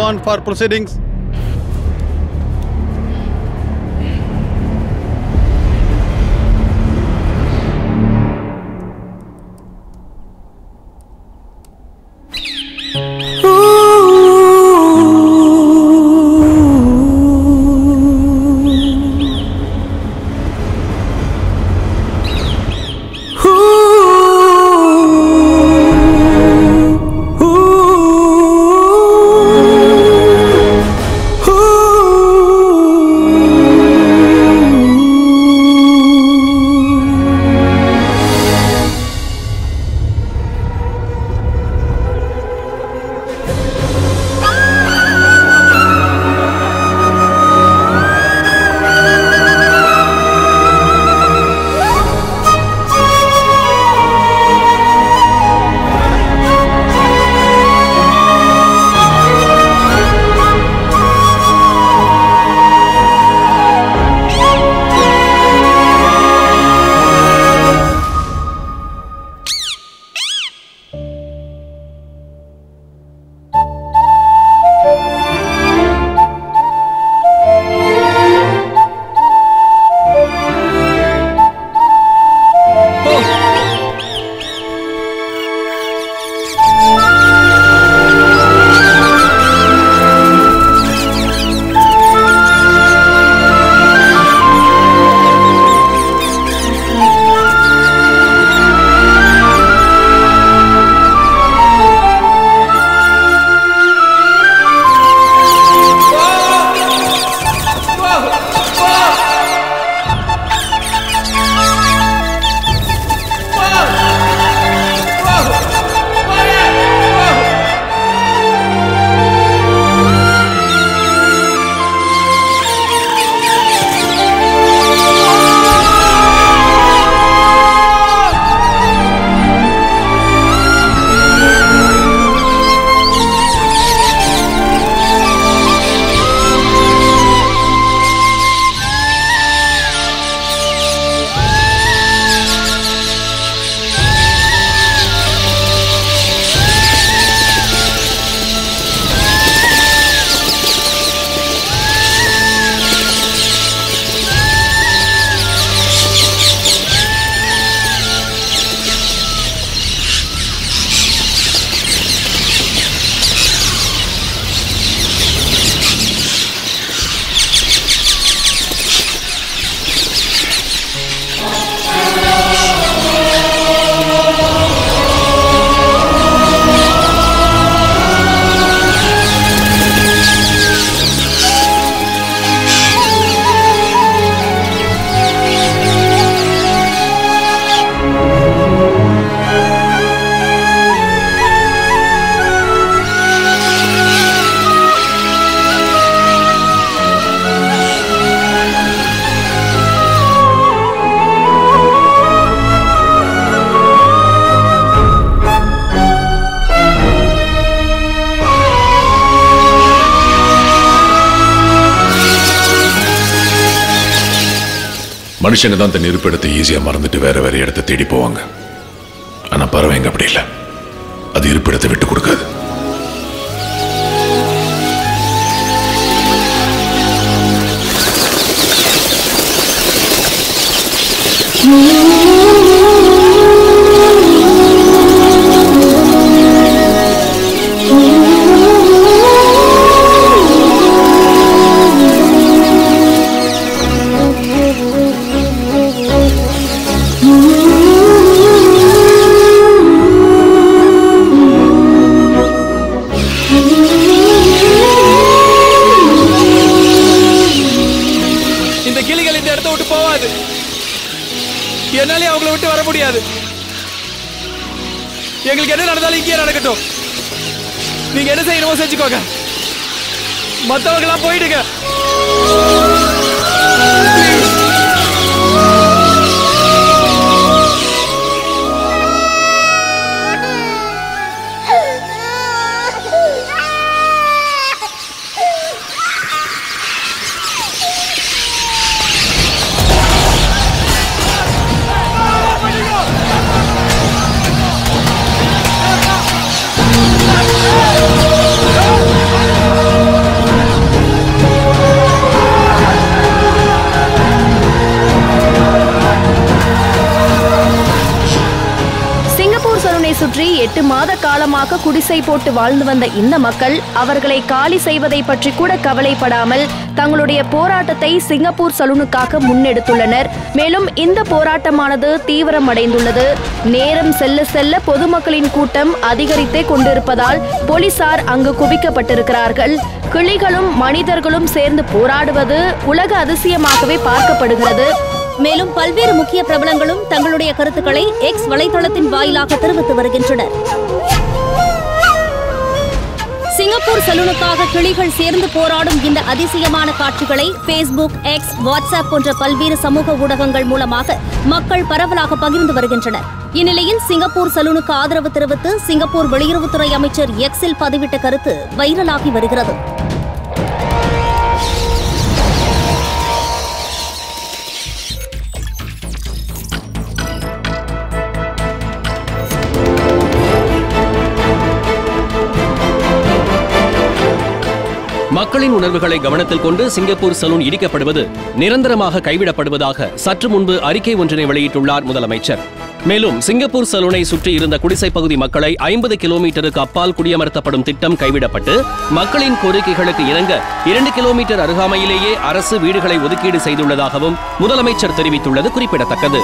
on for proceedings. மனுஷங்க தான் தன் இருப்பிடத்தை ஈஸியா மறந்துட்டு வேற வேற இடத்தை தேடி போவாங்க ஆனா பறவைங்க அப்படி இல்லை அது இருப்பிடத்தை விட்டு கொடுக்காது இந்த கிளிகள் இந்த இடத்த விட்டு போவாது என்னாலே அவங்கள விட்டு வர முடியாது எங்களுக்கு என்ன நடந்தாலும் இங்கேயே நடக்கட்டும் நீங்க என்ன செய்யணுமோ செஞ்சுக்கோங்க மத்தவங்க எல்லாம் போயிடுங்க Ah! மாத காலமாக குடிசை போட்டு வாழ்ந்து வந்த இந்த மக்கள் அவர்களை காலி செய்வதை பற்றி கூட கவலைப்படாமல் தங்களுடைய போராட்டத்தை சிங்கப்பூர் சலூனுக்காக முன்னெடுத்துள்ளனர் மேலும் இந்த போராட்டமானது தீவிரமடைந்துள்ளது நேரம் செல்ல செல்ல பொதுமக்களின் கூட்டம் அதிகரித்தே கொண்டிருப்பதால் போலீசார் அங்கு குவிக்கப்பட்டிருக்கிறார்கள் கிளிகளும் மனிதர்களும் சேர்ந்து போராடுவது உலக அதிசயமாகவே பார்க்கப்படுகிறது மேலும் பல்வேறு முக்கிய பிரபலங்களும் தங்களுடைய கருத்துக்களை எக்ஸ் வலைதளத்தின் வாயிலாக தெரிவித்து வருகின்றனர் சிங்கப்பூர் சலூனுக்காக கிளிகள் சேர்ந்து போராடும் இந்த அதிசயமான காட்சிகளை ஃபேஸ்புக் எக்ஸ் வாட்ஸ்அப் போன்ற பல்வேறு சமூக ஊடகங்கள் மூலமாக மக்கள் பரவலாக பகிர்ந்து வருகின்றனர் இந்நிலையில் சிங்கப்பூர் சலூனுக்கு ஆதரவு தெரிவித்து சிங்கப்பூர் வெளியுறவுத்துறை அமைச்சர் எக்ஸில் பதிவிட்ட கருத்து வைரலாகி வருகிறது மக்களின் உணர்வுகளை கவனத்தில் கொண்டு சிங்கப்பூர் சலூன் இடிக்கப்படுவது நிரந்தரமாக கைவிடப்படுவதாக சற்று முன்பு அறிக்கை ஒன்றினை வெளியிட்டுள்ளார் முதலமைச்சர் மேலும் சிங்கப்பூர் சலூனை சுற்றி இருந்த குடிசை பகுதி மக்களை ஐம்பது கிலோமீட்டருக்கு அப்பால் குடியமர்த்தப்படும் திட்டம் கைவிடப்பட்டு மக்களின் கோரிக்கைகளுக்கு இணங்க இரண்டு கிலோமீட்டர் அருகாமையிலேயே அரசு வீடுகளை ஒதுக்கீடு செய்துள்ளதாகவும் முதலமைச்சர் தெரிவித்துள்ளது குறிப்பிடத்தக்கது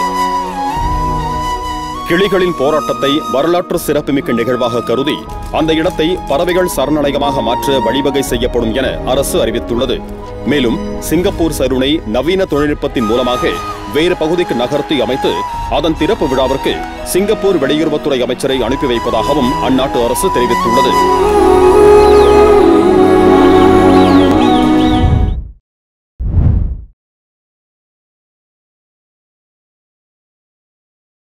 கிளிகளின் போராட்டத்தை வரலாற்று சிறப்புமிக்க நிகழ்வாக கருதி அந்த இடத்தை பறவைகள் சரணாலயமாக மாற்ற வழிவகை செய்யப்படும் என அரசு அறிவித்துள்ளது மேலும் சிங்கப்பூர் சருணை நவீன தொழில்நுட்பத்தின் மூலமாக வேறு பகுதிக்கு நகர்த்தி அமைத்து அதன் திறப்பு விழாவிற்கு சிங்கப்பூர் வெளியுறவுத்துறை அமைச்சரை அனுப்பி வைப்பதாகவும் அந்நாட்டு அரசு தெரிவித்துள்ளது